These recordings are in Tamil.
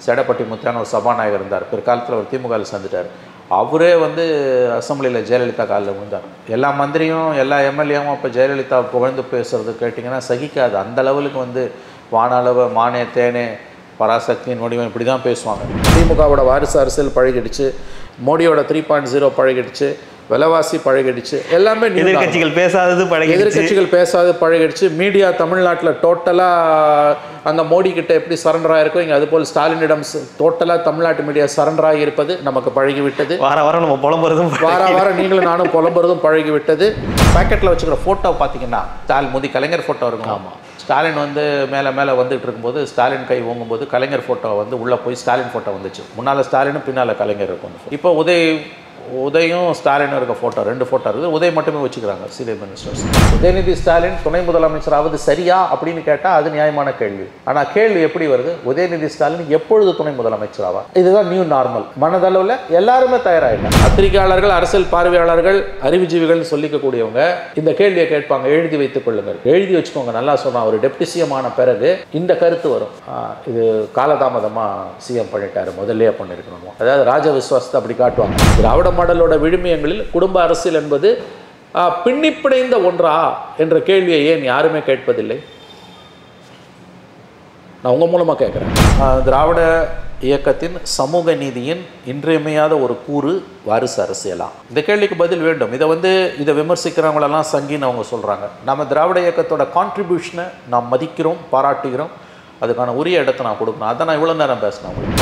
சேடப்பட்டி முத்தியான ஒரு சபாநாயகர் இருந்தார் பிற்காலத்தில் ஒரு திமுகவில் சேர்ந்துட்டார் அவரே வந்து அசம்பிளியில் ஜெயலலிதா காலில் விழுந்தார் எல்லா மந்திரியும் எல்லா எம்எல்ஏவும் அப்போ ஜெயலலிதா புகழ்ந்து பேசுறது கேட்டிங்கன்னா சகிக்காது அந்த லெவலுக்கு வந்து வானளவு மானே தேனே பராசக்தியின் வடிவம் இப்படி தான் பேசுவாங்க திமுகவோட வாரிசு அரசியல் பழகிடுச்சு மோடியோட த்ரீ பாயிண்ட் ஜீரோ பழகிடுச்சு விலைவாசி பழகிடுச்சு எல்லாமே new normal. எதிர்க்கட்சிகள் பேசாதது பழகி எதிர்க்கட்சிகள் பேசாது பழகிடுச்சு மீடியா தமிழ்நாட்டில் டோட்டலாக அங்கே மோடி கிட்ட எப்படி சரண்டர் ஆயிருக்கோ இங்கே அதுபோல் ஸ்டாலினிடம் டோட்டலாக தமிழ்நாட்டு மீடியா சரண்டர் ஆகியிருப்பது நமக்கு பழகிவிட்டது வார வாரம் நம்ம புலம்புறதும் வார வாரம் நீங்களும் நானும் புலம்புறதும் பழகிவிட்டது பாக்கெட்டில் வச்சுக்கிற ஃபோட்டோ பார்த்தீங்கன்னா ஸ்டாலின் மோதி கலைஞர் ஃபோட்டோ இருக்கும் ஆமாம் ஸ்டாலின் வந்து மேலே மேலே வந்துட்டு இருக்கும்போது ஸ்டாலின் கை ஓங்கும்போது கலைஞர் ஃபோட்டோ வந்து உள்ளே போய் ஸ்டாலின் ஃபோட்டோ வந்துச்சு முன்னால் ஸ்டாலினும் பின்னால் கலைஞர் இருக்கும் இப்போ உதய் உதயும் ஸ்டாலினும் இருக்க ஃபோட்டோ ரெண்டு ஃபோட்டோ இருக்குது உதய் மட்டுமே வச்சுக்கிறாங்க சீனியர் மினிஸ்டர்ஸ் உதயநிதி ஸ்டாலின் துணை முதலமைச்சராவது சரியா அப்படின்னு கேட்டால் அது நியாயமான கேள்வி ஆனால் கேள்வி எப்படி வருது உதயநிதி ஸ்டாலின் எப்பொழுது துணை முதலமைச்சராவா இதுதான் நியூ நார்மல் மனதளவில் எல்லாருமே தயாராகிட்டாங்க பத்திரிகையாளர்கள் அரசியல் பார்வையாளர்கள் அறிவுஜீவிகள்னு சொல்லிக்கக்கூடியவங்க இந்த கேள்வியை கேட்பாங்க எழுதி வைத்துக் கொள்ளுங்கள் எழுதி வச்சுக்கோங்க நல்லா சொன்னா ஒரு டெப்டி சிஎம் ஆன பிறகு இந்த கருத்து வரும் ஆ, இது காலதாமதமாக சிஎம் பண்ணிட்டாரு முதல்லயே பண்ணியிருக்கணும் அதாவது ராஜ விசுவாசத்தை அப்படி காட்டுவாங்க திராவிட மாடலோட விழுமியங்களில் குடும்ப அரசியல் என்பது ஆ, பின்னிப்பிணைந்த ஒன்றா என்ற கேள்வியை ஏன் யாருமே கேட்பதில்லை நான் உங்கள் மூலமாக கேட்குறேன் திராவிட இயக்கத்தின் சமூக நீதியின் இன்றியமையாத ஒரு கூறு வாரிசு அரசியலா இந்த கேள்விக்கு பதில் வேண்டும் இதை வந்து இதை விமர்சிக்கிறவங்களெல்லாம் சங்கின்னு அவங்க சொல்கிறாங்க நம்ம திராவிட இயக்கத்தோட கான்ட்ரிபியூஷனை நாம் மதிக்கிறோம் பாராட்டுகிறோம் அதுக்கான உரிய இடத்தை நான் கொடுக்கணும் அதை நான் இவ்வளோ நேரம் பேசினேன் உங்களுக்கு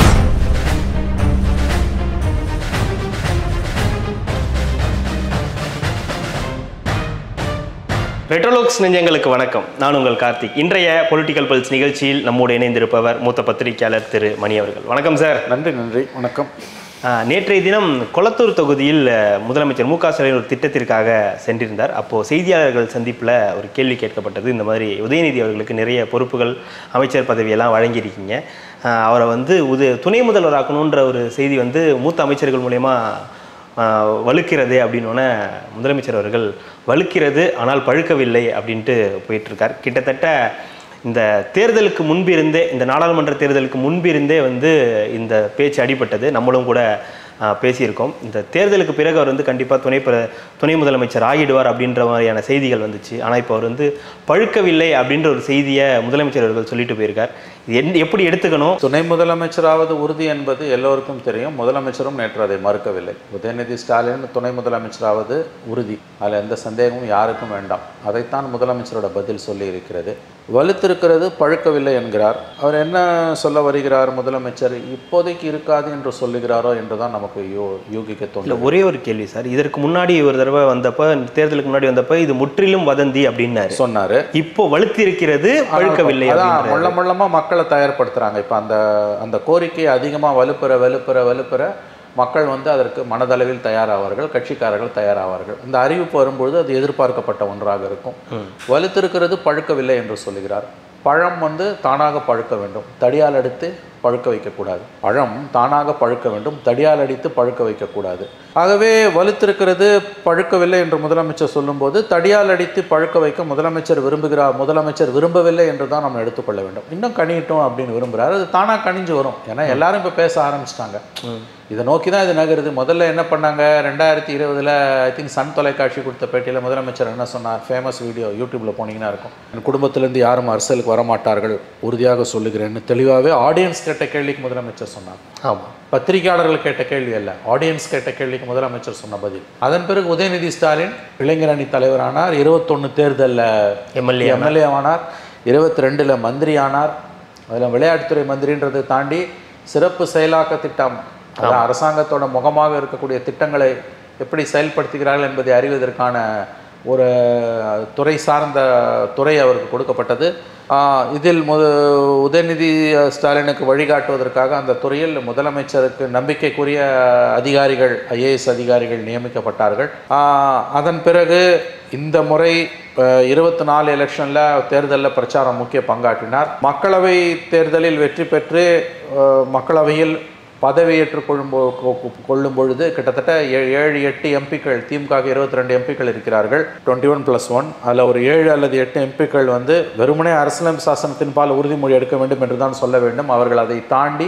ரெட்ரோலோக்ஸ் நெஞ்சங்களுக்கு வணக்கம் நான் உங்கள் கார்த்திக் இன்றைய பொலிட்டிக்கல் பல்ஸ் நிகழ்ச்சியில் நம்மோடு இணைந்திருப்பவர் மூத்த பத்திரிகையாளர் திரு மணி அவர்கள் வணக்கம் சார் நன்றி நன்றி வணக்கம் ஆஹ், நேற்றைய தினம் கொளத்தூர் தொகுதியில் அஹ், முதலமைச்சர் மு க ஸ்டாலின் ஒரு திட்டத்திற்காக சென்றிருந்தார் அப்போது செய்தியாளர்கள் சந்திப்பில் ஒரு கேள்வி கேட்கப்பட்டது இந்த மாதிரி உதயநிதி அவர்களுக்கு நிறைய பொறுப்புகள் அமைச்சர் பதவியெல்லாம் வழங்கியிருக்கீங்க ஆஹ், அவரை வந்து உத துணை முதல்வராக்கணுன்ற ஒரு செய்தி வந்து மூத்த அமைச்சர்கள் மூலயமா ஆஹ், வலுக்கிறது அப்படின்னோடனே முதலமைச்சர் அவர்கள் வலுக்கிறது ஆனால் பழுக்கவில்லை அப்படின்ட்டு போயிட்டுருக்கார் கிட்டத்தட்ட இந்த தேர்தலுக்கு முன்பிருந்தே இந்த நாடாளுமன்ற தேர்தலுக்கு முன்பிருந்தே வந்து இந்த பேச்சு அடிபட்டது நம்மளும் கூட ஆஹ், பேசியிருக்கோம் இந்த தேர்தலுக்கு பிறகு அவர் வந்து கண்டிப்பாக துணை பிர- துணை முதலமைச்சர் ஆகிடுவார் அப்படின்ற மாதிரியான செய்திகள் வந்துச்சு ஆனால் இப்போ அவர் வந்து பழுக்கவில்லை அப்படின்ற ஒரு செய்தியை முதலமைச்சர் அவர்கள் சொல்லிட்டு போயிருக்கார் இது என் எப்படி எடுத்துக்கணும் துணை முதலமைச்சராவது உறுதி என்பது எல்லோருக்கும் தெரியும் முதலமைச்சரும் நேற்று அதை மறுக்கவில்லை உதயநிதி ஸ்டாலின் துணை முதலமைச்சராவது உறுதி அதில் எந்த சந்தேகமும் யாருக்கும் வேண்டாம் அதைத்தான் முதலமைச்சரோட பதில் சொல்லி இருக்கிறது வலுத்திருக்கிறது பழுக்கவில்லை என்கிறார் அவர் என்ன சொல்ல வருகிறார் முதலமைச்சர் இப்போதைக்கு இருக்காது என்று சொல்லுகிறாரோ என்று தான் நமக்கு யூ யூகிக்க இல்லை தோன்றும் ஒரே ஒரு கேள்வி சார் இதற்கு முன்னாடி ஒரு தடவை வந்தப்ப தேர்தலுக்கு முன்னாடி வந்தப்ப இது முற்றிலும் வதந்தி அப்படின்னாரு சொன்னாரு இப்போ வலுத்து இருக்கிறது பழுக்கவில்லை அதான் அப்படின்றாரு. முள்ள முள்ளமா மக்களை தயார்படுத்துறாங்க இப்போ அந்த அந்த கோரிக்கையை அதிகமாக வலுப்புற வலுப்புற வலுப்புற மக்கள் வந்து அதற்கு மனதளவில் தயாராவார்கள் கட்சிக்காரர்கள் தயாராவார்கள் இந்த அறிவிப்பு வரும்பொழுது அது எதிர்பார்க்கப்பட்ட ஒன்றாக இருக்கும் வலுத்திருக்கிறது பழுக்கவில்லை என்று சொல்லுகிறார் பழம் வந்து தானாக பழுக்க வேண்டும் தடியால் அடித்து பழுக்க வைக்கக்கூடாது பழம் தானாக பழுக்க வேண்டும் தடியால் அடித்து பழுக்க வைக்கக்கூடாது ஆகவே வலுத்திருக்கிறது பழுக்கவில்லை என்று முதலமைச்சர் சொல்லும்போது தடியால் அடித்து பழுக்க வைக்க முதலமைச்சர் விரும்புகிறார் முதலமைச்சர் விரும்பவில்லை என்று தான் நம்ம எடுத்துக்கொள்ள வேண்டும் இன்னும் கனியட்டும் அப்படின்னு விரும்புகிறார் அது தானாக கனிஞ்சு வரும் ஏன்னா எல்லாரும் இப்போ பேச ஆரம்பிச்சிட்டாங்க இதை நோக்கி தான் இது நகருது முதல்ல என்ன பண்ணாங்க ரெண்டாயிரத்தி இருபதுல ஐ திங்க் சன் தொலைக்காட்சி கொடுத்த பேட்டியில் முதலமைச்சர் என்ன சொன்னார் ஃபேமஸ் வீடியோ யூடியூப்பில் போனீங்கன்னா இருக்கும் என் குடும்பத்திலேருந்து யாரும் அரசியலுக்கு வரமாட்டார்கள் உறுதியாக சொல்லுகிறேன்னு தெளிவாகவே ஆடியன்ஸ் கேட்ட கேள்விக்கு முதலமைச்சர் சொன்னார் ஆமாம் பத்திரிகையாளர்கள் கேட்ட கேள்வி அல்ல ஆடியன்ஸ் கேட்ட கேள்விக்கு முதலமைச்சர் சொன்ன பதில் அதன் பிறகு உதயநிதி ஸ்டாலின் இளைஞர் அணி தலைவரானார் இருபத்தொன்று தேர்தலில் எம்எல்ஏ எம்எல்ஏ ஆனார் இருபத்தி ரெண்டில் மந்திரி ஆனார் அதில் விளையாட்டுத்துறை மந்திரின்றதை தாண்டி சிறப்பு செயலாக்க திட்டம் அதாவது அரசாங்கத்தோட முகமாக இருக்கக்கூடிய திட்டங்களை எப்படி செயல்படுத்துகிறார்கள் என்பதை அறிவதற்கான ஒரு துறை சார்ந்த துறை அவருக்கு கொடுக்கப்பட்டது ஆஹ் இதில் முத உதயநிதி ஸ்டாலினுக்கு வழிகாட்டுவதற்காக அந்த துறையில் முதலமைச்சருக்கு நம்பிக்கைக்குரிய அதிகாரிகள் ஐஏஎஸ் அதிகாரிகள் நியமிக்கப்பட்டார்கள் ஆஹ் அதன் பிறகு இந்த முறை இருபத்தி நாலு எலெக்ஷனில் தேர்தலில் பிரச்சாரம் முக்கிய பங்காற்றினார் மக்களவை தேர்தலில் வெற்றி பெற்று ஆஹ் மக்களவையில் பதவியேற்றுக் கொள்ளும் பொ- கொ- கொ- கொள்ளும் பொழுது கிட்டத்தட்ட ஏ- ஏழு எட்டு எம்பிக்கள் திமுக இருபத்தி ரெண்டு எம்பிக்கள் இருக்கிறார்கள் டுவெண்ட்டி ஒன் ப்ளஸ் ஒன் அதில் ஒரு ஏழு அல்லது எட்டு எம்பிக்கள் வந்து வெறுமனே அரசியலமைப்பு சாசனத்தின் பால் உறுதிமொழி எடுக்க வேண்டும் என்று தான் சொல்ல வேண்டும் அவர்கள் அதை தாண்டி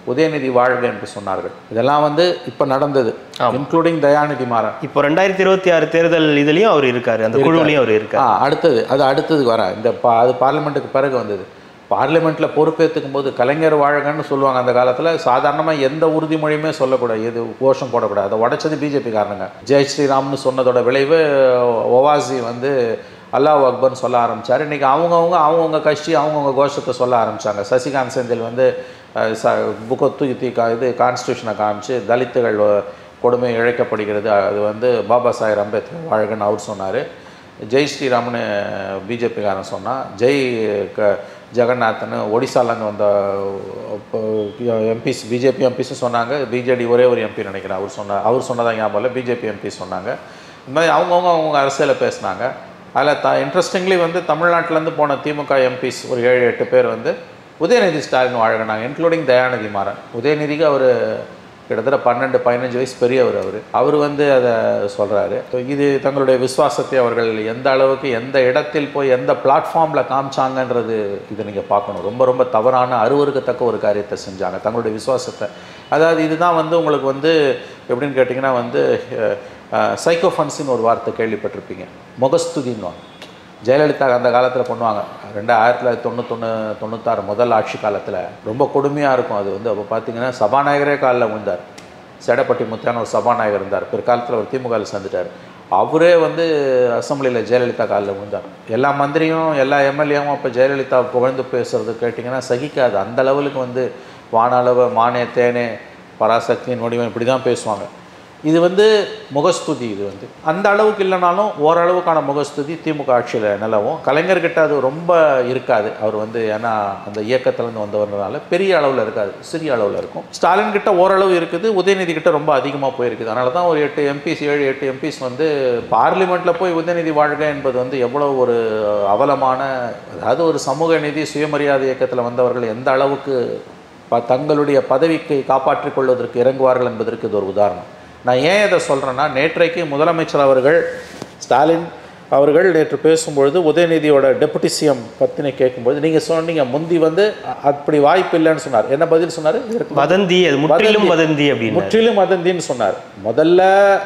உதயநிதி வாழ்க என்று சொன்னார்கள் இதெல்லாம் வந்து இப்போ நடந்தது இன்க்ளூடிங் தயாநிதி மாறன் இப்போ ரெண்டாயிரத்தி இருபத்தி ஆறு தேர்தல் இதுலயும் அவர் இருக்காரு அந்த குழுவிலையும் அவர் இருக்காரு ஆ அடுத்தது அது அடுத்தது வர இந்த பா அது பார்லிமெண்ட்டுக்கு பிறகு வந்தது பார்லிமெண்ட்டில் பொறுப்பேற்றுக்கும் போது கலைஞர் வாழ்கன்னு சொல்லுவாங்க அந்த காலத்தில் சாதாரணமாக எந்த உறுதிமொழியுமே சொல்லக்கூடாது எது கோஷம் போடக்கூடாது அதை உடைச்சது பிஜேபி காரணங்க ஜெய் ஸ்ரீராம்னு சொன்னதோட விளைவு ஒவாசி வந்து அல்லாஹ் அக்பர்னு சொல்ல ஆரம்பிச்சார் இன்றைக்கி அவங்கவுங்க அவங்கவுங்க கட்சி அவங்கவுங்க கோஷத்தை சொல்ல ஆரம்பிச்சாங்க சசிகாந்த் செந்தில் வந்து அஹ், ச புக்கை தூக்கி தூக்கி கா- இது கான்ஸ்டியூஷனை காமிச்சு தலித்துகள் கொடுமை இழைக்கப்படுகிறது அது வந்து பாபா சாஹேப் அம்பேத்கர் வாழ்கன்னு அவர் சொன்னார் ஜெய் ஸ்ரீராம்னு பிஜேபிக்காரன் சொன்னான் ஜெய் க ஜெகநாத்னு ஒடிசாலேருந்து வந்த எம்பிஸ் பிஜேபி எம்பிஸும் சொன்னாங்க பிஜேடி ஒரே ஒரு எம்பி நினைக்கிறேன் அவர் சொன்னார் அவர் சொன்னதான் ஞாபகம் இல்லை பிஜேபி எம்பி சொன்னாங்க இந்த மாதிரி அவங்கவுங்க அவங்க அரசியலை பேசினாங்க அதில் த இன்ட்ரெஸ்டிங்லி வந்து தமிழ்நாட்டிலேருந்து போன திமுக எம்பிஸ் ஒரு ஏழு எட்டு பேர் வந்து உதயநிதி ஸ்டாலின் வாழ்கினாங்க இன்க்ளூடிங் தயாநிதி மாறன் உதயநிதிக்கு அவர் கிட்டத்தட்ட பன்னெண்டு பதினஞ்சு வயசு பெரியவர் அவர் அவர் வந்து அதை சொல்கிறாரு இது தங்களுடைய விசுவாசத்தை அவர்கள் எந்த அளவுக்கு எந்த இடத்தில் போய் எந்த பிளாட்ஃபார்மில் காமிச்சாங்கன்றது இதை நீங்கள் பார்க்கணும் ரொம்ப ரொம்ப தவறான அருவருக்கத்தக்க ஒரு காரியத்தை செஞ்சாங்க தங்களுடைய விசுவாசத்தை அதாவது இதுதான் வந்து உங்களுக்கு வந்து எப்படின்னு கேட்டிங்கன்னா வந்து சைக்கோஃபன்ஸின்னு ஒரு வார்த்தை கேள்விப்பட்டிருப்பீங்க முகஸ்துதின்னுவாங்க ஜெயலலிதா அந்த காலத்தில் பண்ணுவாங்க ரெண்டு ஆயிரத்தி தொள்ளாயிரத்தி தொண்ணூத்தொன்று தொண்ணூத்தாறு முதல் ஆட்சி காலத்தில் ரொம்ப கொடுமையாக இருக்கும் அது வந்து அப்போ பார்த்தீங்கன்னா சபாநாயகரே காலில் விழுந்தார் செடப்பட்டி முத்தியான ஒரு சபாநாயகர் இருந்தார் பிற்காலத்தில் அவர் திமுகவில் சேர்ந்துட்டார் அவரே வந்து அசம்பிளியில் ஜெயலலிதா காலில் விழுந்தார் எல்லா மந்திரியும் எல்லா எம்எல்ஏவும் அப்போ ஜெயலலிதா புகழ்ந்து பேசுறது கேட்டிங்கன்னா சகிக்காது அந்த லெவலுக்கு வந்து வானளவு மானே தேனே பராசக்தியின் வடிவம் இப்படி தான் பேசுவாங்க இது வந்து முகஸ்துதி இது வந்து அந்த அளவுக்கு இல்லைனாலும் ஓரளவுக்கான முகஸ்துதி திமுக ஆட்சியில் நிலவும் கலைஞர்கிட்ட அது ரொம்ப இருக்காது அவர் வந்து ஏன்னா அந்த இயக்கத்திலேருந்து வந்தவர்னால பெரிய அளவில் இருக்காது சிறிய அளவில் இருக்கும் ஸ்டாலின் கிட்ட ஓரளவு இருக்குது உதயநிதி கிட்ட ரொம்ப அதிகமாக போயிருக்குது அதனால தான் ஒரு எட்டு எம்பிஸ் ஏழு எட்டு எம்பிஸ் வந்து பார்லிமெண்ட்டில் போய் உதயநிதி வாழ்க என்பது வந்து எவ்வளோ ஒரு அவலமான அதாவது ஒரு சமூக நீதி சுயமரியாதை இயக்கத்தில் வந்தவர்கள் எந்த அளவுக்கு ப தங்களுடைய பதவிக்கு காப்பாற்றிக் கொள்வதற்கு இறங்குவார்கள் என்பதற்கு இது ஒரு உதாரணம் நான் ஏன் இதை சொல்கிறேன்னா நேற்றைக்கு முதலமைச்சர் அவர்கள் ஸ்டாலின் அவர்கள் நேற்று பேசும்பொழுது உதயநிதியோட டெபுட்டி சிஎம் பத்தினை கேட்கும்போது நீங்கள் சொன்னீங்க முந்தி வந்து அ- அப்படி வாய்ப்பு இல்லைன்னு சொன்னார் என்ன பதில் சொன்னார் இதற்கு வதந்தி அது முற்றிலும் வதந்தி அப்படின்னு முற்றிலும் வதந்தின்னு சொன்னார் முதல்ல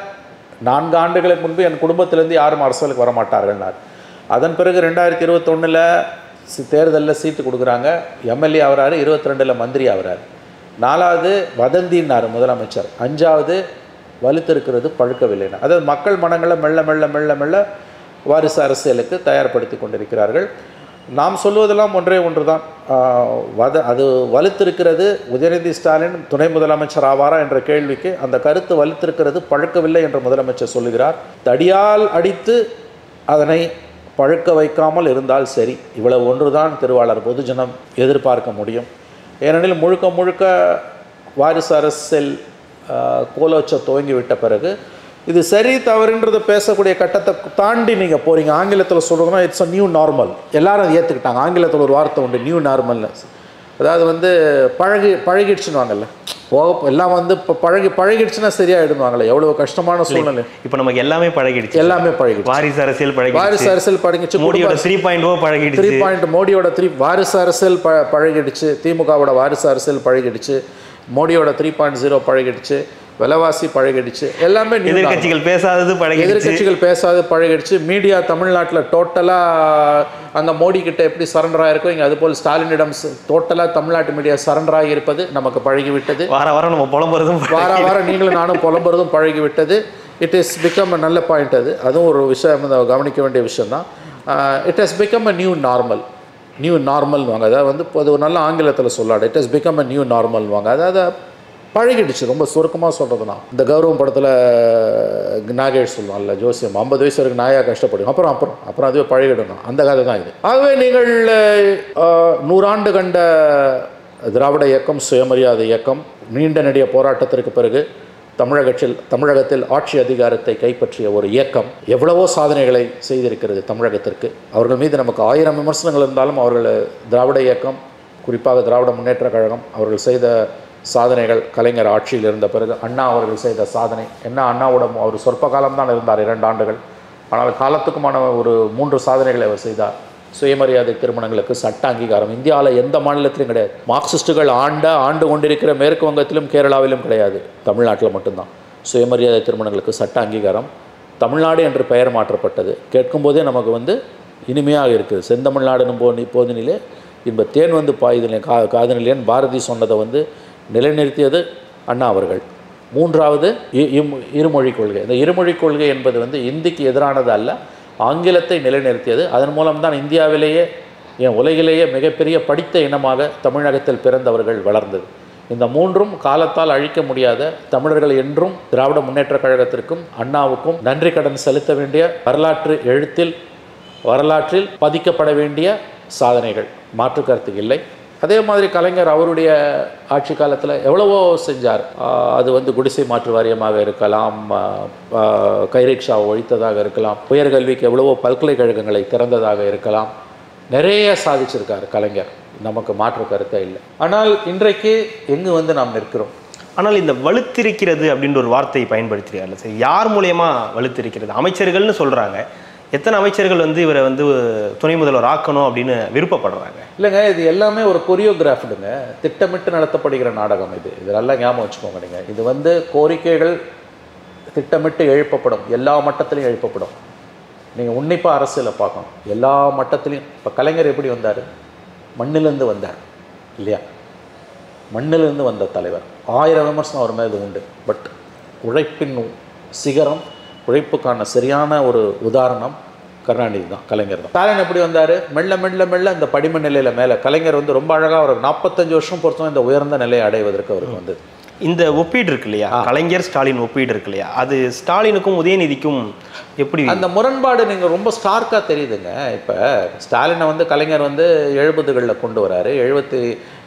நான்கு ஆண்டுகளுக்கு முன்பு என் குடும்பத்திலேருந்து யாரும் அரசியலுக்கு வர மாட்டார்கள்னார் அதன் பிறகு ரெண்டாயிரத்தி இருபத்தொன்னில் தேர்தலில் சீட்டு கொடுக்குறாங்க எம்எல்ஏ ஆகிறாரு இருபத்தி ரெண்டில் மந்திரி ஆகிறாரு நாலாவது வதந்தின்னார் முதலமைச்சர் அஞ்சாவது வலுத்திருக்கிறது பழுக்கவில்லைன்னு அதாவது மக்கள் மனங்களை மெல்ல மெல்ல மெல்ல மெல்ல வாரிசு அரசியலுக்கு தயார்படுத்தி கொண்டிருக்கிறார்கள் நாம் சொல்வதெல்லாம் ஒன்றே ஒன்று தான் வத அது வலுத்திருக்கிறது உதயநிதி ஸ்டாலின் துணை முதலமைச்சர் ஆவாரா என்ற கேள்விக்கு அந்த கருத்து வலுத்திருக்கிறது பழுக்கவில்லை என்று முதலமைச்சர் சொல்லுகிறார் தடியால் அடித்து அதனை பழுக்க வைக்காமல் இருந்தால் சரி இவ்வளவு ஒன்றுதான் திருவாளர் பொதுஜனம் எதிர்பார்க்க முடியும் ஏனெனில் முழுக்க முழுக்க வாரிசு அரசியல் ஆஹ், கோலோச்ச துவங்கி விட்ட பிறகு இது சரி தவறுன்றதை பேசக்கூடிய கட்டத்தை தாண்டி நீங்கள் போகிறீங்க ஆங்கிலத்தில் சொல்கிறதுனா இட்ஸ் அ நியூ நார்மல் எல்லாரும் அதை ஏற்றுக்கிட்டாங்க ஆங்கிலத்தில் ஒரு வார்த்தை உண்டு நியூ நார்மல்னு அதாவது வந்து பழகி பழகிடுச்சுன்னுவாங்கல்ல போக எல்லாம் வந்து இப்போ பழகி பழகிடுச்சுன்னா சரியாயிடுவாங்கல்ல எவ்வளோ கஷ்டமான சூழ்நிலை இப்போ நமக்கு எல்லாமே பழகிடுச்சு எல்லாமே பழகிடுச்சு வாரிசு அரசியல் பழகிடுச்சு வாரிசு அரசியல் பழகிடுச்சு மோடியோட த்ரீ பாயிண்ட் ஓ பழகிடுச்சு த்ரீ பாயிண்ட் மோடியோட த்ரீ வாரிசு அரசியல் ப பழகிடுச்சு திமுகவோட வாரிசு அரசியல் பழகிடுச்சு மோடியோட த்ரீ பாயிண்ட் ஜீரோ பழகிடுச்சு விலைவாசி பழகிடுச்சு எல்லாமே new normal. எதிர்க்கட்சிகள் பேசாதது பழகிடுச்சு எதிர்க்கட்சிகள் பேசாத பழகிடுச்சு மீடியா தமிழ்நாட்டில் டோட்டலாக அங்கே மோடி கிட்ட எப்படி சரண்டர் ஆயிருக்கோ இங்கே அதுபோல் ஸ்டாலினிடம் டோட்டலாக தமிழ்நாட்டு மீடியா சரண்டர் ஆகியிருப்பது நமக்கு பழகிவிட்டது வார வாரம் நம்ம புலம்புறதும் வார வாரம் நீங்களும் நானும் புலம்புறதும் பழகிவிட்டது இட் இஸ் பிகம் அ நல்ல பாயிண்ட் அது அதுவும் ஒரு விஷயம் வந்து கவனிக்க வேண்டிய விஷயம்தான் it has become a new normal new நார்மல்வாங்க அதாவது வந்து அது ஒரு நல்ல ஆங்கிலத்தில் சொல்லாடு it has become a new நார்மல்வாங்க அதாவது பழகிடுச்சு ரொம்ப சுருக்கமாக சொல்கிறதுனா இந்த கௌரவம் படத்தில் நாகேஷ் சொல்லுவாங்கல்ல ஜோசியம் ஐம்பது வயசு வரைக்கும் நாயாக கஷ்டப்படும் அப்புறம் அப்புறம் அப்புறம் அதுவே பழகிடணும் அந்த கதை தான் இது ஆகவே நீங்கள் அஹ், நூறாண்டு கண்ட திராவிட இயக்கம் சுயமரியாதை இயக்கம் நீண்ட நெடிய போராட்டத்திற்கு பிறகு தமிழகத்தில் தமிழகத்தில் ஆட்சி அதிகாரத்தை கைப்பற்றிய ஒரு இயக்கம் எவ்வளவோ சாதனைகளை செய்திருக்கிறது தமிழகத்திற்கு அவர்கள் மீது நமக்கு ஆயிரம் விமர்சனங்கள் இருந்தாலும் அவர்கள் திராவிட இயக்கம் குறிப்பாக திராவிட முன்னேற்றக் கழகம் அவர்கள் செய்த சாதனைகள் கலைஞர் ஆட்சியில் இருந்த பிறகு அண்ணா அவர்கள் செய்த சாதனை என்ன அண்ணாவோட அவர் சொற்ப காலம்தான் இருந்தார் இரண்டு ஆண்டுகள் ஆனால் காலத்துக்குமான ஒரு மூன்று சாதனைகளை அவர் செய்தார் சுயமரியாதை திருமணங்களுக்கு சட்ட அங்கீகாரம் இந்தியாவில் எந்த மாநிலத்திலும் கிடையாது மார்க்சிஸ்டுகள் ஆண்ட ஆண்டு கொண்டிருக்கிற மேற்கு வங்கத்திலும் கேரளாவிலும் கிடையாது தமிழ்நாட்டில் மட்டும்தான் சுயமரியாதை திருமணங்களுக்கு சட்ட அங்கீகாரம் தமிழ்நாடு என்று பெயர் மாற்றப்பட்டது கேட்கும்போதே நமக்கு வந்து இனிமையாக இருக்குது செந்தமிழ்நாடுன்னு போ போதினிலே இன்ப தேன் வந்து பாயுதிலே கா காதனிலேன் பாரதி சொன்னதை வந்து நிலைநிறுத்தியது அண்ணா அவர்கள் மூன்றாவது இ- இம்- இருமொழி கொள்கை இந்த இருமொழி கொள்கை என்பது வந்து இந்திக்கு எதிரானது அல்ல ஆங்கிலத்தை நிலைநிறுத்தியது அதன் மூலம்தான் இந்தியாவிலேயே என் உலகிலேயே மிகப்பெரிய படித்த இனமாக தமிழகத்தில் பிறந்தவர்கள் வளர்ந்தது இந்த மூன்றும் காலத்தால் அழிக்க முடியாத தமிழர்கள் என்றும் திராவிட முன்னேற்றக் கழகத்திற்கும் அண்ணாவுக்கும் நன்றி கடன் செலுத்த வேண்டிய வரலாற்று எழுத்தில் வரலாற்றில் பதிக்கப்பட வேண்டிய சாதனைகள் மாற்று கருத்து இல்லை அதே மாதிரி கலைஞர் அவருடைய ஆட்சி காலத்தில் எவ்வளவோ செஞ்சார் ஆஹ் அது வந்து குடிசை மாற்று வாரியமாக இருக்கலாம் ஆஹ் ஆஹ் கைரிக்ஷாவை ஒழித்ததாக இருக்கலாம் உயர்கல்விக்கு எவ்வளவோ பல்கலைக்கழகங்களை திறந்ததாக இருக்கலாம் நிறைய சாதிச்சிருக்கார் கலைஞர் நமக்கு மாற்று கருத்தே இல்லை ஆனால் இன்றைக்கு எங்கு வந்து நாம் நிற்கிறோம் ஆனால் இந்த வலுத்திருக்கிறது அப்படின்ற ஒரு வார்த்தையை பயன்படுத்துகிறார்கள் சரி யார் மூலியமா வலுத்திருக்கிறது அமைச்சர்கள்னு சொல்றாங்க எத்தனை அமைச்சர்கள் வந்து இவரை வந்து துணை முதல்வர் ஆக்கணும் அப்படின்னு விருப்பப்படுறாங்க இல்லைங்க இது எல்லாமே ஒரு கொரியோகிராஃப்டுங்க திட்டமிட்டு நடத்தப்படுகிற நாடகம் இது இதெல்லாம் ஞாபகம் வச்சுக்கோங்க நீங்கள் இது வந்து கோரிக்கைகள் திட்டமிட்டு எழுப்பப்படும் எல்லா மட்டத்திலையும் எழுப்பப்படும் நீங்கள் உன்னிப்பாக அரசியலை பார்க்கணும் எல்லா மட்டத்திலையும் இப்போ கலைஞர் எப்படி வந்தார் மண்ணிலிருந்து வந்தார் இல்லையா மண்ணிலிருந்து வந்த தலைவர் ஆயிரம் விமர்சனம் அவர் மேலே உண்டு பட் உழைப்பின் சிகரம் உழைப்புக்கான சரியான ஒரு உதாரணம் கருணாநிதி தான் கலைஞர் தான் ஸ்டாலின் எப்படி வந்தார் மெல்ல மெல்ல மெல்ல இந்த படிம நிலையில் மேலே கலைஞர் வந்து ரொம்ப அழகாக ஒரு நாற்பத்தஞ்சு வருஷம் பொறுத்தவரை இந்த உயர்ந்த நிலையை அடைவதற்கு அவருக்கு வந்தது இந்த ஒப்பீடு இருக்கு இல்லையா கலைஞர் ஸ்டாலின் ஒப்பீடு இருக்கு இல்லையா அது ஸ்டாலினுக்கும் உதயநிதிக்கும் எப்படி அந்த முரண்பாடு நீங்கள் ரொம்ப ஸ்டார்க்காக தெரியுதுங்க இப்போ ஸ்டாலினை வந்து கலைஞர் வந்து எழுபதுகளில் கொண்டு வராரு எழுபத்தி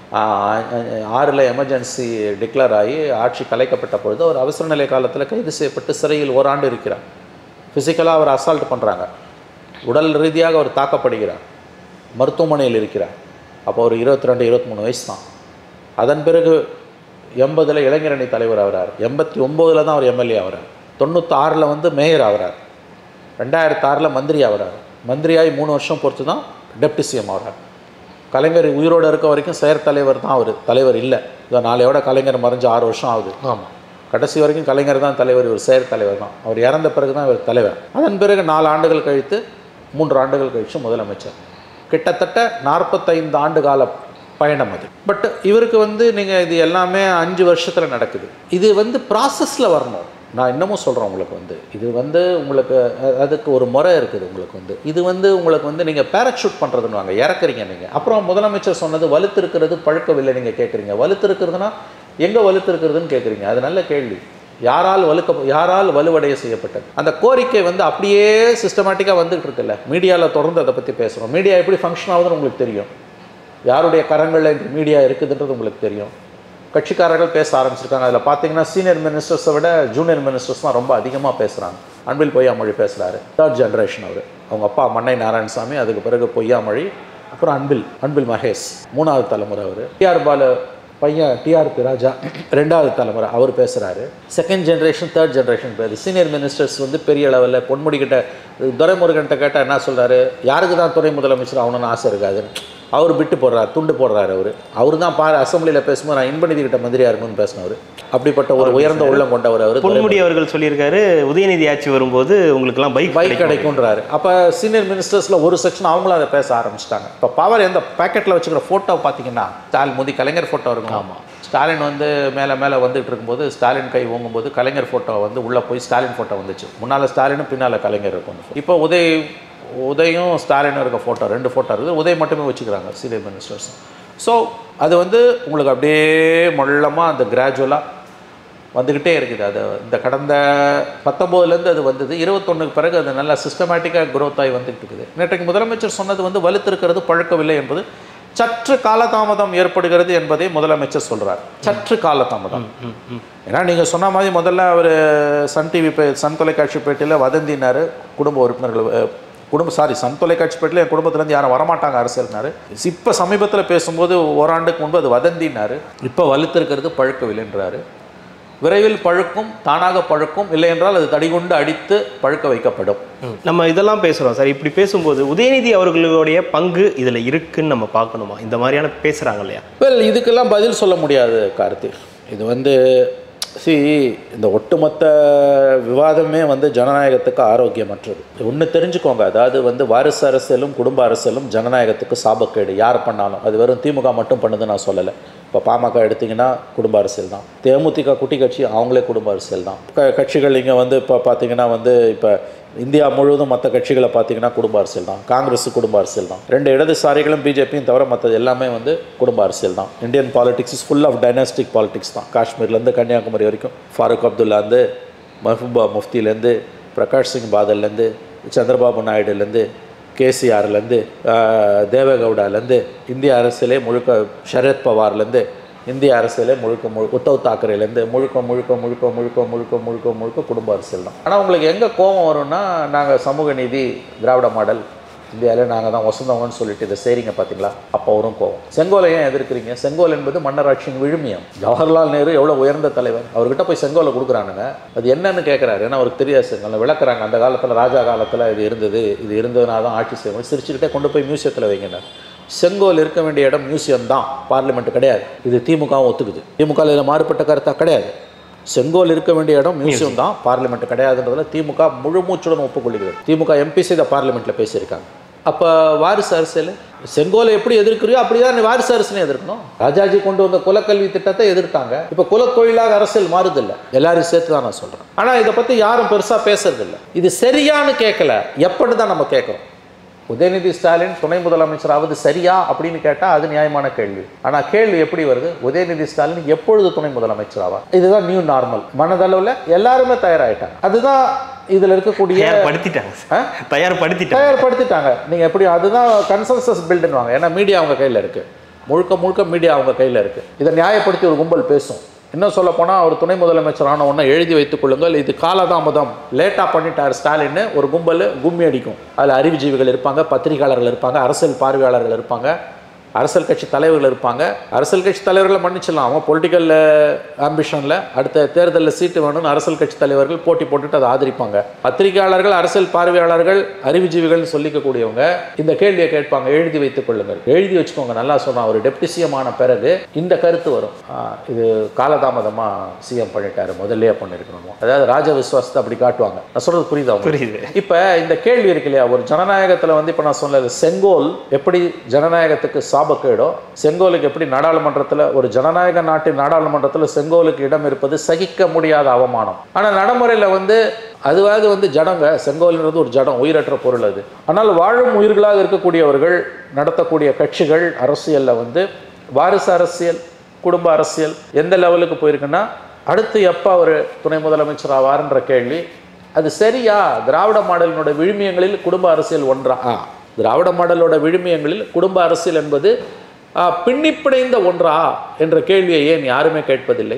ஆறில் எமர்ஜென்சி டிக்ளேர் ஆகி ஆட்சி கலைக்கப்பட்ட பொழுது அவர் அவசர நிலை காலத்தில் கைது செய்யப்பட்டு சிறையில் ஓராண்டு இருக்கிறார் ஃபிசிக்கலாக அவர் அசால்ட் பண்ணுறாங்க உடல் ரீதியாக அவர் தாக்கப்படுகிறார் மருத்துவமனையில் இருக்கிறார் அப்போ ஒரு இருபத்தி ரெண்டு இருபத்தி மூணு வயசு தான் அதன் பிறகு எண்பதில் இளைஞரணி தலைவர் ஆகிறார் எண்பத்தி ஒம்போதில் தான் அவர் எம்எல்ஏ ஆகிறார் தொண்ணூத்தாறில் வந்து மேயர் ஆகிறார் ரெண்டாயிரத்தி ஆறில் மந்திரி ஆகிறார் மந்திரியாகி மூணு வருஷம் பொறுத்து தான் டெப்டி சிஎம் ஆகிறார் கலைஞர் உயிரோடு இருக்க வரைக்கும் செயற் தலைவர் தான் அவர் தலைவர் இல்லை இதை நாளையோட கலைஞர் மறைஞ்சு ஆறு வருஷம் ஆகுது ஆமாம் கடைசி வரைக்கும் கலைஞர் தான் தலைவர் இவர் செயற் தலைவர் தான் அவர் இறந்த பிறகு தான் இவர் தலைவர் அதன் பிறகு நாலு ஆண்டுகள் கழித்து மூன்று ஆண்டுகள் கழித்து முதலமைச்சர் கிட்டத்தட்ட நாற்பத்தைந்து ஆண்டு கால பயணம் அது பட் இவருக்கு வந்து நீங்கள் இது எல்லாமே அஞ்சு வருஷத்தில் நடக்குது இது வந்து ப்ராசஸில் வரணும் நான் இன்னமும் சொல்கிறேன் உங்களுக்கு வந்து இது வந்து உங்களுக்கு அ- அதுக்கு ஒரு முறை இருக்குது உங்களுக்கு வந்து இது வந்து உங்களுக்கு வந்து நீங்கள் பேரஷூட் பண்ணுறதுன்னு வாங்க இறக்குறீங்க நீங்கள் அப்புறம் முதலமைச்சர் சொன்னது வலுத்திருக்கிறது பழுக்கவில்லை நீங்கள் கேட்குறீங்க வலுத்திருக்கிறதுனா எங்கே வலுத்திருக்கிறதுன்னு கேட்குறீங்க அது நல்ல கேள்வி யாரால் வலுக்க யாரால் வலுவடைய செய்யப்பட்டது அந்த கோரிக்கை வந்து அப்படியே சிஸ்டமேட்டிக்காக வந்துகிட்டு இருக்குல்ல மீடியாவில் தொடர்ந்து அதை பற்றி பேசுகிறோம் மீடியா எப்படி ஃபங்க்ஷன் ஆகுதுன்னு உங்களுக்கு தெரியும் யாருடைய கரங்களில் இந்த மீடியா இருக்குதுன்றது உங்களுக்கு தெரியும் கட்சிக்காரர்கள் பேச ஆரம்பிச்சிருக்காங்க அதில் பார்த்தீங்கன்னா சீனியர் மினிஸ்டர்ஸை விட ஜூனியர் மினிஸ்டர்ஸ் தான் ரொம்ப அதிகமாக பேசுகிறாங்க அன்பில் பொய்யாமொழி பேசுகிறாரு தேர்ட் ஜென்ரேஷன் அவர் அவங்க அப்பா மன்னை நாராயணசாமி அதுக்கு பிறகு பொய்யாமொழி அப்புறம் அன்பில் அன்பில் மகேஷ் மூணாவது தலைமுறை அவர் டிஆர் பாலு பையன் டிஆர்பி ராஜா ரெண்டாவது தலைமுறை அவர் பேசுகிறாரு செகண்ட் ஜென்ரேஷன் தேர்ட் ஜென்ரேஷன் பேர் சீனியர் மினிஸ்டர்ஸ் வந்து பெரிய லெவலில் பொன்முடிக்கிட்ட துரைமுருகன்கிட்ட கேட்டால் என்ன சொல்கிறாரு யாருக்கு தான் துணை முதலமைச்சர் ஆகணும்னு ஆசை இருக்காது அவர் பிட்டு போடுறாரு துண்டு போடுறாரு அவர் அவர் தான் பா அசம்பிளியில் பேசும்போது நான் இன்பநிதி கிட்ட மந்திரியாக இருக்கணும்னு பேசினவர் அப்படிப்பட்ட ஒரு உயர்ந்த உள்ளம் கொண்டவர் அவர் பொன்முடி அவர்கள் சொல்லியிருக்காரு உதயநிதி ஆட்சி வரும்போது உங்களுக்கெல்லாம் பைக் பைக் கிடைக்கும்ன்றாரு அப்போ சீனியர் மினிஸ்டர்ஸில் ஒரு செக்ஷன் அவங்களும் அதை பேச ஆரம்பிச்சிட்டாங்க இப்போ பவர் எந்த பேக்கெட்டில் வச்சுக்கிற ஃபோட்டோ பார்த்தீங்கன்னா ஸ்டாலின் மோதி கலைஞர் ஃபோட்டோ இருக்கும் ஆமாம் ஸ்டாலின் வந்து மேலே மேலே வந்துட்டு இருக்கும்போது ஸ்டாலின் கை ஓங்கும்போது கலைஞர் ஃபோட்டோ வந்து உள்ளே போய் ஸ்டாலின் ஃபோட்டோ வந்துச்சு முன்னால் ஸ்டாலினும் பின்னால் கலைஞர் இருக்கும் இப்போ உதய் உதயும் ஸ்டாலினும் இருக்க ஃபோட்டோ ரெண்டு ஃபோட்டோ இருக்குது உதய் மட்டுமே வச்சுக்கிறாங்க சீனியர் மினிஸ்டர்ஸ் ஸோ அது வந்து உங்களுக்கு அப்படியே மொள்ளமாக அந்த கிராஜுவலாக வந்துக்கிட்டே இருக்குது அது இந்த கடந்த பத்தொம்போதுலேருந்து அது வந்தது இருபத்தொன்னுக்கு பிறகு அது நல்லா சிஸ்டமேட்டிக்காக growth ஆகி வந்துட்டு இருக்குது நேற்றைக்கு முதலமைச்சர் சொன்னது வந்து வலுத்திருக்கிறது பழக்கவில்லை என்பது சற்று காலதாமதம் ஏற்படுகிறது என்பதை முதலமைச்சர் சொல்றார் சற்று காலதாமதம் ஏன்னா நீங்கள் சொன்ன மாதிரி முதல்ல அவர் சன் டிவி பே சன் தொலைக்காட்சி பேட்டியில் வதந்தினார் குடும்ப உறுப்பினர்கள் அஹ், குடும்ப சாரி சன் தொலைக்காட்சி பேட்டில் என் குடும்பத்துலேருந்து யாரும் வரமாட்டாங்க அரசியல்னாரு இப்போ சமீபத்தில் பேசும்போது ஓராண்டுக்கு முன்பு அது வதந்தினாரு இப்போ வலுத்திருக்கிறது பழக்கவில்லைன்றாரு விரைவில் பழுக்கும் தானாக பழுக்கும் இல்லை என்றால் அது தடிகொண்டு அடித்து பழுக்க வைக்கப்படும் நம்ம இதெல்லாம் பேசுகிறோம் சார் இப்படி பேசும்போது உதயநிதி அவர்களுடைய பங்கு இதில் இருக்குன்னு நம்ம பார்க்கணுமா இந்த மாதிரியான பேசுகிறாங்க இல்லையா வெல் இதுக்கெல்லாம் பதில் சொல்ல முடியாது கார்த்திக் இது வந்து சி இந்த ஒட்டுமொத்த விவாதமே வந்து ஜனநாயகத்துக்கு ஆரோக்கியமற்றது ஒன்று தெரிஞ்சுக்கோங்க அதாவது வந்து வாரிசு அரசியலும் குடும்ப அரசியலும் ஜனநாயகத்துக்கு சாபக்கேடு யார் பண்ணாலும் அது வெறும் திமுக மட்டும் பண்ணுது நான் சொல்லலை இப்போ பாமக எடுத்திங்கன்னா குடும்ப அரசியல் தான் தேமுதிக குட்டி கட்சி அவங்களே குடும்ப அரசியல் தான் க கட்சிகள் இங்கே வந்து இப்போ பார்த்தீங்கன்னா வந்து இப்போ இந்தியா முழுவதும் மற்ற கட்சிகளை பார்த்தீங்கன்னா குடும்ப அரசியல் தான் காங்கிரஸ் குடும்ப அரசியல் தான் ரெண்டு இடதுசாரிகளும் பிஜேபியும் தவிர மற்றது எல்லாமே வந்து குடும்ப அரசியல் தான் Indian politics is full of dynastic politics தான் காஷ்மீர்லேருந்து கன்னியாகுமரி வரைக்கும் ஃபாரூக் அப்துல்லாந்து மஹபூபா முஃப்திலேருந்து பிரகாஷ் சிங் பாதல்லேருந்து சந்திரபாபு நாயுடுலேருந்து கேசிஆர்லேருந்து தேவேகவுடாலேருந்து இந்திய அரசியலே முழுக்க சரத் பவார்லேருந்து இந்திய அரசியலே முழுக்க முழு உத்தவ் தாக்கரேலேருந்து முழுக்க முழுக்க முழுக்க முழுக்க முழுக்க முழுக்க முழுக்க குடும்ப அரசியல் தான் ஆனால் உங்களுக்கு எங்கே கோபம் வரும்னா நாங்கள் சமூக நீதி திராவிட மாடல் இந்தியாவில் நாங்கள் தான் வசந்தவங்கன்னு சொல்லிட்டு இதை செய்கிறீங்க பார்த்தீங்களா அப்போ வரும் கோவம் செங்கோலை ஏன் எதிர்க்கிறீங்க செங்கோல் என்பது மன்னராட்சியின் விழுமியம் ஜவஹர்லால் நேரு எவ்வளோ உயர்ந்த தலைவர் அவர்கிட்ட போய் செங்கோலை கொடுக்குறானுங்க அது என்னன்னு கேட்குறாரு ஏன்னா அவருக்கு தெரியாது செங்கோலை விளக்குறாங்க அந்த காலத்தில் ராஜா காலத்தில் இது இருந்தது இது இருந்ததுனால தான் ஆட்சி செய்வோம் சிரிச்சுக்கிட்டே கொண்டு போய் மியூசியத்தில் வைங்க செங்கோல் இருக்க வேண்டிய இடம் மியூசியம் தான் பார்லிமெண்ட் கிடையாது இது திமுகவும் ஒத்துக்குது திமுக இதில் மாறுபட்ட கருத்தாக கிடையாது செங்கோல் இருக்க வேண்டிய இடம் மியூசியம் தான் பார்லிமெண்ட் கிடையாதுன்றதுல திமுக முழு மூச்சுடன் ஒப்புக்கொள்கிறது திமுக எம்பிசி இதை பார்லிமெண்ட்டில் பேசியிருக்காங்க அப்போ வாரிசு அரசியல் செங்கோலை எப்படி எதிர்க்கிறியோ அப்படிதான் நீ வாரிசு அரசனை எதிர்க்கணும் ராஜாஜி கொண்டு வந்த குலக்கல்வி திட்டத்தை எதிர்த்தாங்க இப்போ குலத்தொழிலாக அரசியல் மாறுதில்லை எல்லாரையும் சேர்த்து தான் நான் சொல்கிறேன் ஆனால் இதை பற்றி யாரும் பெருசாக பேசுறதில்ல இது சரியான்னு கேட்கல எப்படின்னு தான் நம்ம கேட்குறோம் உதயநிதி ஸ்டாலின் துணை முதலமைச்சராவது சரியா அப்படின்னு கேட்டால் அது நியாயமான கேள்வி ஆனால் கேள்வி எப்படி வருது உதயநிதி ஸ்டாலின் எப்பொழுது துணை முதலமைச்சராவா இதுதான் நியூ நார்மல் மனதளவில் எல்லாருமே தயாராகிட்டாங்க அதுதான் இதில் இருக்கக்கூடிய தயார்படுத்திட்டாங்க சார் தயார்படுத்திட்டாங்க தயார்படுத்திட்டாங்க நீங்கள் எப்படி அதுதான் கன்சன்சஸ் பில்டுன்னுவாங்க ஏன்னா மீடியா அவங்க கையில் இருக்குது முழுக்க முழுக்க மீடியா அவங்க கையில் இருக்குது இதை நியாயப்படுத்தி ஒரு கும்பல் பேசும் இன்னும் சொல்ல போனால் அவர் துணை முதலமைச்சர் ஆன உடனே எழுதி வைத்துக் கொள்ளுங்கள் இது காலதாமதம் லேட்டாக பண்ணிட்டார் ஸ்டாலின்னு ஒரு கும்பல் கும்மி அடிக்கும் அதில் அறிவுஜீவிகள் இருப்பாங்க பத்திரிகையாளர்கள் இருப்பாங்க அரசியல் பார்வையாளர்கள் இருப்பாங்க அரசியல் கட்சி தலைவர்கள் இருப்பாங்க அரசியல் கட்சி தலைவர்களை மன்னிச்சிடலாம் அவங்க பொலிட்டிக்கல் ஆம்பிஷனில் அடுத்த தேர்தலில் சீட்டு வேணும்னு அரசியல் கட்சி தலைவர்கள் போட்டி போட்டுட்டு அதை ஆதரிப்பாங்க பத்திரிகையாளர்கள் அரசியல் பார்வையாளர்கள் அறிவுஜீவிகள்னு சொல்லிக்கக்கூடியவங்க இந்த கேள்வியை கேட்பாங்க எழுதி வைத்துக் கொள்ளுங்கள் எழுதி வச்சுக்கோங்க நல்லா சொன்னா ஒரு டெப்டி சிஎம் ஆன பிறகு இந்த கருத்து வரும் ஆ, இது காலதாமதமாக சிஎம் பண்ணிட்டாரு முதல்லயே பண்ணியிருக்கணும் அதாவது ராஜ விசுவாசத்தை அப்படி காட்டுவாங்க நான் சொல்றது புரியுதா உங்களுக்கு? புரியுது இப்போ இந்த கேள்வி இருக்கு இல்லையா ஒரு ஜனநாயகத்தில் வந்து இப்போ நான் சொன்னது செங்கோல் எப்படி ஜனநாயகத்துக்கு சாபக்கேடோ செங்கோலுக்கு எப்படி நாடாளுமன்றத்தில் ஒரு ஜனநாயக நாட்டின் நாடாளுமன்றத்தில் செங்கோலுக்கு இடம் இருப்பது சகிக்க முடியாத அவமானம் ஆனால் நடைமுறையில் வந்து அதுவாக வந்து ஜடங்க செங்கோல்ன்றது ஒரு ஜடம் உயிரற்ற பொருள் அது ஆனால் வாழும் உயிர்களாக இருக்கக்கூடியவர்கள் நடத்தக்கூடிய கட்சிகள் அரசியலில் வந்து வாரிசு அரசியல் குடும்ப அரசியல் எந்த லெவலுக்கு போயிருக்குன்னா அடுத்து எப்போ அவர் துணை முதலமைச்சர் ஆவார்ன்ற கேள்வி அது சரியா திராவிட மாடலினோட விழுமியங்களில் குடும்ப அரசியல் ஒன்றா ஆ திராவிட மாடலோட விழுமியங்களில் குடும்ப அரசியல் என்பது ஆ, பின்னிப்பிணைந்த ஒன்றா என்ற கேள்வியை ஏன் யாருமே கேட்பதில்லை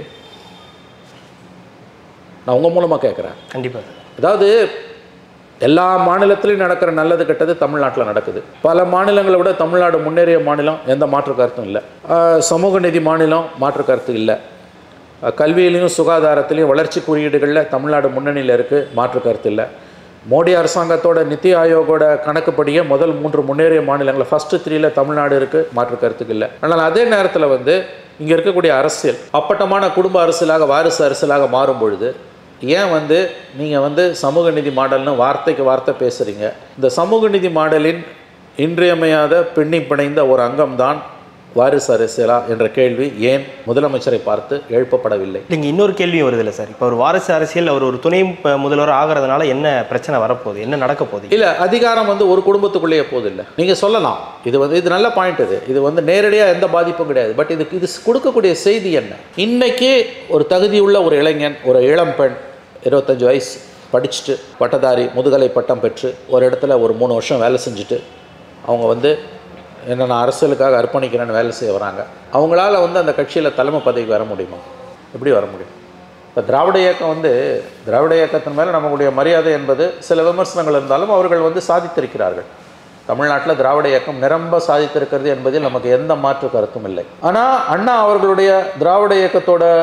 நான் உங்கள் மூலமாக கேட்குறேன் கண்டிப்பாக சார் அதாவது எல்லா மாநிலத்திலையும் நடக்கிற நல்லது கெட்டது தமிழ்நாட்டில் நடக்குது பல மாநிலங்களை விட தமிழ்நாடு முன்னேறிய மாநிலம் எந்த மாற்று கருத்தும் இல்லை ஆஹ் சமூக நீதி மாநிலம் மாற்று கருத்து இல்லை ஆஹ் கல்வியிலையும் சுகாதாரத்திலையும் வளர்ச்சி குறியீடுகளில் தமிழ்நாடு முன்னணியில் இருக்குது மாற்று கருத்து இல்லை மோடி அரசாங்கத்தோட நித்தி ஆயோகோட கணக்குப்படியே முதல் மூன்று முன்னேறிய மாநிலங்கள் ஃபஸ்ட்டு த்ரீல தமிழ்நாடு இருக்குது மாற்று கருத்துக்கு இல்லை ஆனால் அதே நேரத்தில் வந்து இங்கே இருக்கக்கூடிய அரசியல் அப்பட்டமான குடும்ப அரசியலாக வாரிசு அரசியலாக மாறும் பொழுது ஏன் வந்து நீங்கள் வந்து சமூக நீதி மாடல்னு வார்த்தைக்கு வார்த்தை பேசுகிறீங்க இந்த சமூக நீதி மாடலின் இன்றியமையாத பின்னி பிணைந்த ஒரு அங்கம்தான் வாரிசு அரசியலா என்ற கேள்வி ஏன் முதலமைச்சரை பார்த்து எழுப்பப்படவில்லை இல்லைங்க இன்னொரு கேள்வியும் வருது இல்லை சார் இப்போ ஒரு வாரிசு அரசியல் அவர் ஒரு துணை ப- முதல்வர் ஆகிறதுனால என்ன பிரச்சனை வரப்போகுது என்ன நடக்க போகுது இல்லை அதிகாரம் வந்து ஒரு குடும்பத்துக்குள்ளேயே போதில்லை நீங்கள் சொல்லலாம் இது வந்து இது நல்ல பாயிண்ட் இது இது வந்து நேரடியாக எந்த பாதிப்பும் கிடையாது பட் இதுக்கு இது கொடுக்கக்கூடிய செய்தி என்ன இன்னைக்கு ஒரு தகுதியுள்ள ஒரு இளைஞன் ஒரு இளம் பெண் இருபத்தஞ்சு வயசு படிச்சுட்டு பட்டதாரி முதுகலை பட்டம் பெற்று ஒரு இடத்துல ஒரு மூணு வருஷம் வேலை செஞ்சுட்டு அவங்க வந்து என்ன நான் அரசியலுக்காக அர்ப்பணிக்கிறேன்னு வேலை செய்ய வராங்க அவங்களால வந்து அந்த கட்சியில் தலைமை பதவிக்கு வர முடியுமா எப்படி வர முடியும் இப்போ திராவிட இயக்கம் வந்து திராவிட இயக்கத்தின் மேலே நம்மளுடைய மரியாதை என்பது சில விமர்சனங்கள் இருந்தாலும் அவர்கள் வந்து சாதித்திருக்கிறார்கள் தமிழ்நாட்டில் திராவிட இயக்கம் நிரம்ப சாதித்திருக்கிறது என்பதில் நமக்கு எந்த மாற்று கருத்தும் இல்லை ஆனால் அண்ணா அவர்களுடைய திராவிட இயக்கத்தோட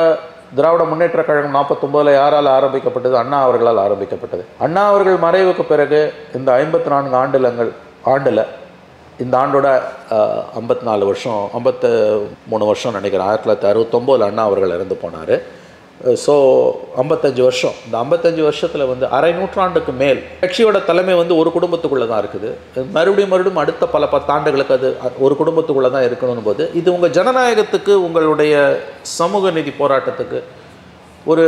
திராவிட முன்னேற்ற கழகம் நாற்பத்தொம்போதில் யாரால் ஆரம்பிக்கப்பட்டது அண்ணா அவர்களால் ஆரம்பிக்கப்பட்டது அண்ணா அவர்கள் மறைவுக்கு பிறகு இந்த ஐம்பத்தி நான்கு ஆண்டுலங்கள் ஆண்டில் இந்த ஆண்டோட ஐம்பத்தி நாலு வருஷம் ஐம்பத்து மூணு வருஷம் நினைக்கிறேன் ஆயிரத்தி தொள்ளாயிரத்தி அறுபத்தொம்போதில் அண்ணா அவர்கள் இறந்து போனார் ஸோ ஐம்பத்தஞ்சு வருஷம் இந்த ஐம்பத்தஞ்சு வருஷத்தில் வந்து அரை நூற்றாண்டுக்கு மேல் கட்சியோட தலைமை வந்து ஒரு குடும்பத்துக்குள்ளே தான் இருக்குது மறுபடியும் மறுபடியும் அடுத்த பல பத்தாண்டுகளுக்கு அது அ- ஒரு குடும்பத்துக்குள்ளே தான் இருக்கணும் போது இது உங்கள் ஜனநாயகத்துக்கு உங்களுடைய சமூக நீதி போராட்டத்துக்கு ஒரு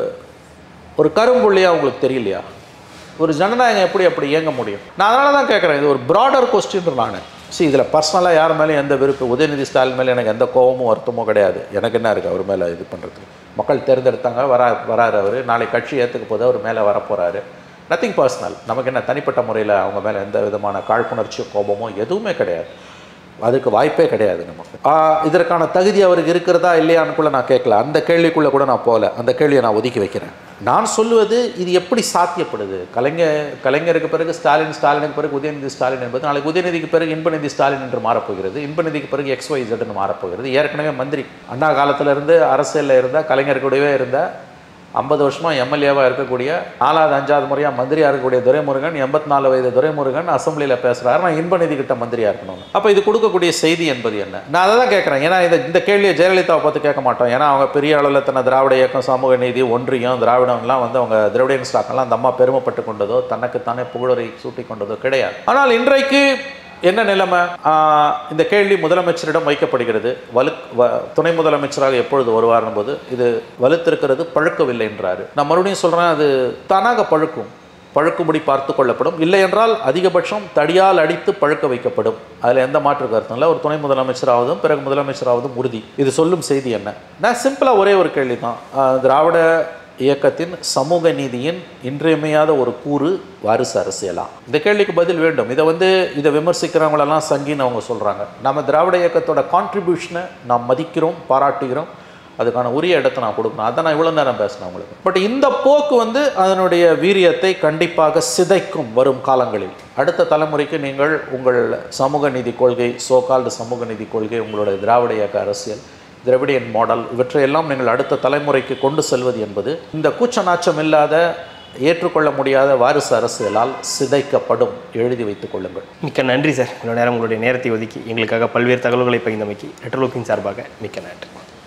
ஒரு கரும்புள்ளியாக உங்களுக்கு தெரியலையா ஒரு ஜனநாயகம் எப்படி அப்படி இயங்க முடியும் நான் அதனால தான் கேட்குறேன் இது ஒரு ப்ராடர் கொஸ்டின் நான் see இதில் பர்சனலாக யார் மேலேயும் எந்த விருப்பு உதயநிதி ஸ்டாலின் மேலே எனக்கு எந்த கோபமும் வருத்தமோ கிடையாது எனக்கு என்ன இருக்குது அவர் மேலே இது பண்ணுறதுக்கு மக்கள் தேர்ந்தெடுத்தாங்க வரா வராரு அவர் நாளை கட்சி ஏற்றுக்க போது அவர் மேலே வரப்போகிறாரு நத்திங் பர்சனல் நமக்கு என்ன தனிப்பட்ட முறையில் அவங்க மேலே எந்த விதமான காழ்ப்புணர்ச்சியோ கோபமோ எதுவுமே கிடையாது அதுக்கு வாய்ப்பே கிடையாது நமக்கு ஆ, இதற்கான தகுதி அவருக்கு இருக்கிறதா இல்லையான்னு கூட நான் கேட்கல அந்த கேள்விக்குள்ளே கூட நான் போகல அந்த கேள்வியை நான் ஒதுக்கி வைக்கிறேன் நான் சொல்லுவது இது எப்படி சாத்தியப்படுது கலைஞர் கலைஞருக்கு பிறகு ஸ்டாலின் ஸ்டாலினுக்கு பிறகு உதயநிதி ஸ்டாலின் என்பது நாளைக்கு உதயநிதிக்கு பிறகு இன்பநிதி ஸ்டாலின் என்று மாறப்போகிறது இன்பநிதிக்கு பிறகு எக்ஸ் ஒய் ஜெட்னு மாறப்போகிறது ஏற்கனவே மந்திரி அண்ணா காலத்துல இருந்து அரசியலில் இருந்த கலைஞர் கூடவே இருந்த ஐம்பது வருஷமாக எம்எல்ஏவாக இருக்கக்கூடிய நாலாவது அஞ்சாவது முறையாக மந்திரியாக இருக்கக்கூடிய துரைமுருகன் எண்பத்தி நாலு வயது துரைமுருகன் அசம்பிளியில் பேசுகிறாரு நான் இன்பநிதி கிட்ட மந்திரியாக இருக்கணும் அப்போ இது கொடுக்கக்கூடிய செய்தி என்பது என்ன நான் அதை தான் கேட்குறேன் ஏன்னா இந்த இந்த கேள்வியை ஜெயலலிதாவை பார்த்து கேட்க மாட்டோம் ஏன்னா அவங்க பெரிய அளவில் தன்னை திராவிட இயக்கம் சமூக நீதி ஒன்றியம் திராவிடம்லாம் வந்து அவங்க திராவிடியன் ஸ்டாக்கெல்லாம் அந்த அம்மா பெருமைப்பட்டு கொண்டதோ தனக்குத்தானே புகழுரை சூட்டி கொண்டதோ கிடையாது ஆனால் இன்றைக்கு என்ன நிலைமை ஆஹ் இந்த கேள்வி முதலமைச்சரிடம் வைக்கப்படுகிறது வலு வ துணை முதலமைச்சராக எப்பொழுது வருவார்னும் போது இது வலுத்திருக்கிறது பழுக்கவில்லை என்றாரு நான் மறுபடியும் சொல்கிறேன் அது தானாக பழுக்கும் பழுக்கும்படி பார்த்து கொள்ளப்படும் இல்லை என்றால் அதிகபட்சம் தடியால் அடித்து பழுக்க வைக்கப்படும் அதில் எந்த மாற்று கருத்தும் இல்லை ஒரு துணை முதலமைச்சராவதும் பிறகு முதலமைச்சராவதும் உறுதி இது சொல்லும் செய்தி என்ன நான் சிம்பிளாக ஒரே ஒரு கேள்வி தான் திராவிட இயக்கத்தின் சமூக நீதியின் இன்றியமையாத ஒரு கூறு வாரிசு அரசியலா இந்த கேள்விக்கு பதில் வேண்டும் இதை வந்து இதை விமர்சிக்கிறவங்களெல்லாம் சங்கின்னு அவங்க சொல்கிறாங்க நம்ம திராவிட இயக்கத்தோட கான்ட்ரிபியூஷனை நாம் மதிக்கிறோம் பாராட்டுகிறோம் அதுக்கான உரிய இடத்தை நான் கொடுக்கணும் அதை நான் இவ்வளோ நேரம் பேசினேன் உங்களுக்கு பட் இந்த போக்கு வந்து அதனுடைய வீரியத்தை கண்டிப்பாக சிதைக்கும் வரும் காலங்களில் அடுத்த தலைமுறைக்கு நீங்கள் உங்கள் சமூக நீதி கொள்கை சோகால்டு சமூக நீதி கொள்கை உங்களுடைய திராவிட இயக்க அரசியல் திராவிடியன் மாடல் இவற்றையெல்லாம் நீங்கள் அடுத்த தலைமுறைக்கு கொண்டு செல்வது என்பது இந்த கூச்ச நாச்சம் இல்லாத ஏற்றுக்கொள்ள முடியாத வாரிசு அரசியலால் சிதைக்கப்படும் எழுதி வைத்துக் கொள்ளுங்கள் மிக்க நன்றி சார் இவ்வளோ நேரம் உங்களுடைய நேரத்தை ஒதுக்கி எங்களுக்காக பல்வேறு தகவல்களை பகிர்ந்தமைக்கு நெட்வொர்க்கிங் சார்பாக மிக்க நன்றி